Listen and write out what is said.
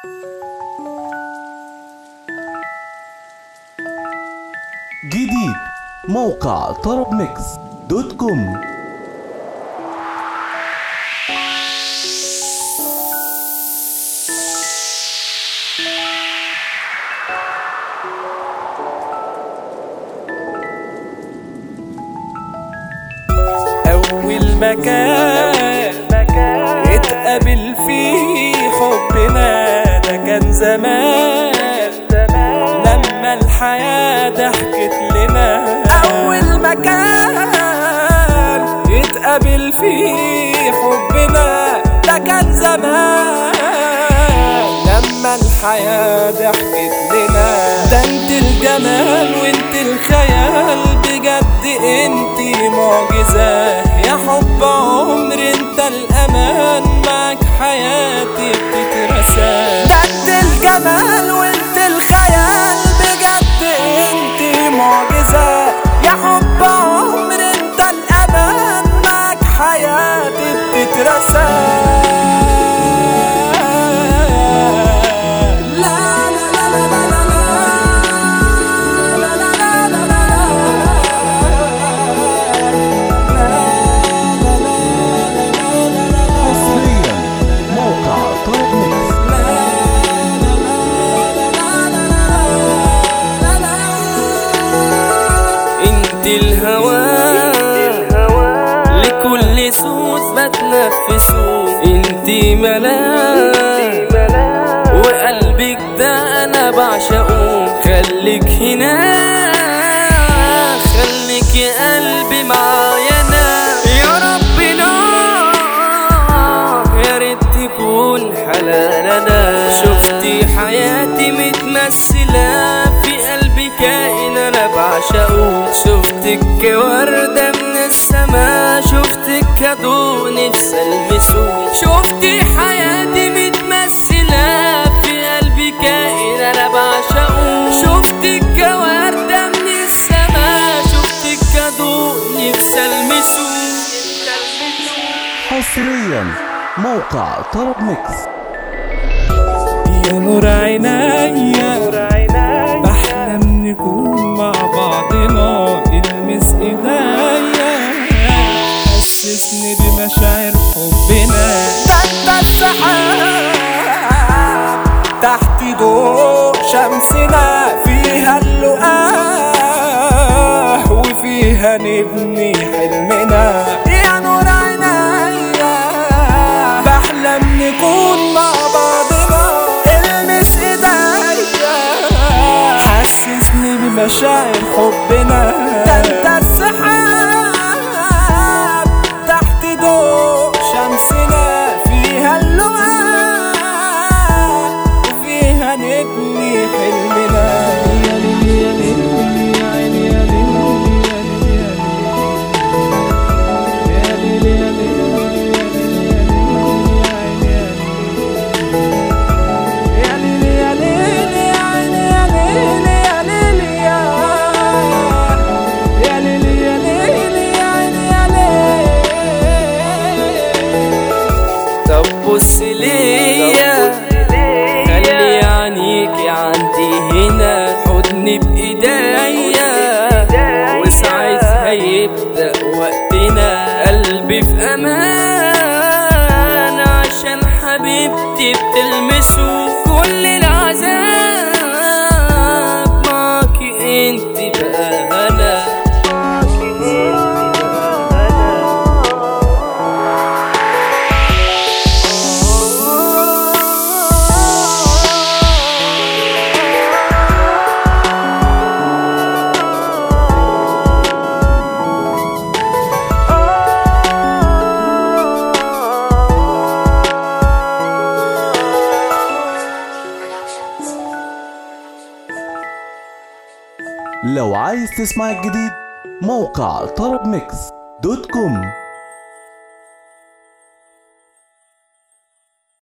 جديد موقع طرب ميكس دوت كوم أول مكان اتقابل فيه حبنا ده كان زمان لما الحياة ضحكت لنا أول مكان اتقابل فيه حبنا ده كان زمان لما الحياة ضحكت لنا ده انت الجمال وانت الخيال بجد انت معجزة يا حب عمر انت الامان معك حياتي بتترسى ده انت الجمال وانت الخيال بجد انت معجزة يا حب عمر انت الامان معك حياتي بتترسى لا لا لا لا لا لا لا لا لا لا حصريا موقع طرب ميكس انت الهوى لكل صوت بتنفسه انت ملاك وقلبك ده انا بعشقه خليك هنا خليك يا قلبي معايا انا يا ربنا يا ريت تكون حلالنا شفتي حياتي متمثلة في قلبي كائن انا بعشقه شفتك وردة من السما شفتك كادو نفسي المسه شفتي حياتي متمثلة في قلبي كائن انا بعشقه شفتك وردة من السما شفتك كادو نفسي المسه حصريا موقع طرب ميكس يا نور عينيا بحلم نكون مع بعضنا المس ايديا حسسني بمشاعر حبنا ده السحاب تحت ضوء شمسنا فيها اللقاه وفيها نبني حلمنا يا نور عينيا بحلم نكون مع بعضنا المس ايديا حسسني بمشاعر حبنا ده انت السحاب تحت ضوء شمسنا فيها اللقاء وفيها نبني حلمنا يا ليل يا ليل يا عيني يا ليل يا ليل يا ليل يا ليل يا ليل يا عيني يا ليل يا ليل يا يا ليل يا ليل يا عيني يا ليل طب بص ليا خلي عينيكي عندي هنا حضني بايديا وساعتها يبدا وقتنا قلبي في امان عشان حبيبتي بتلمسه كل العذاب معاكي انت بقى هنا لو عايز تسمع الجديد موقع طرب ميكس دوت كوم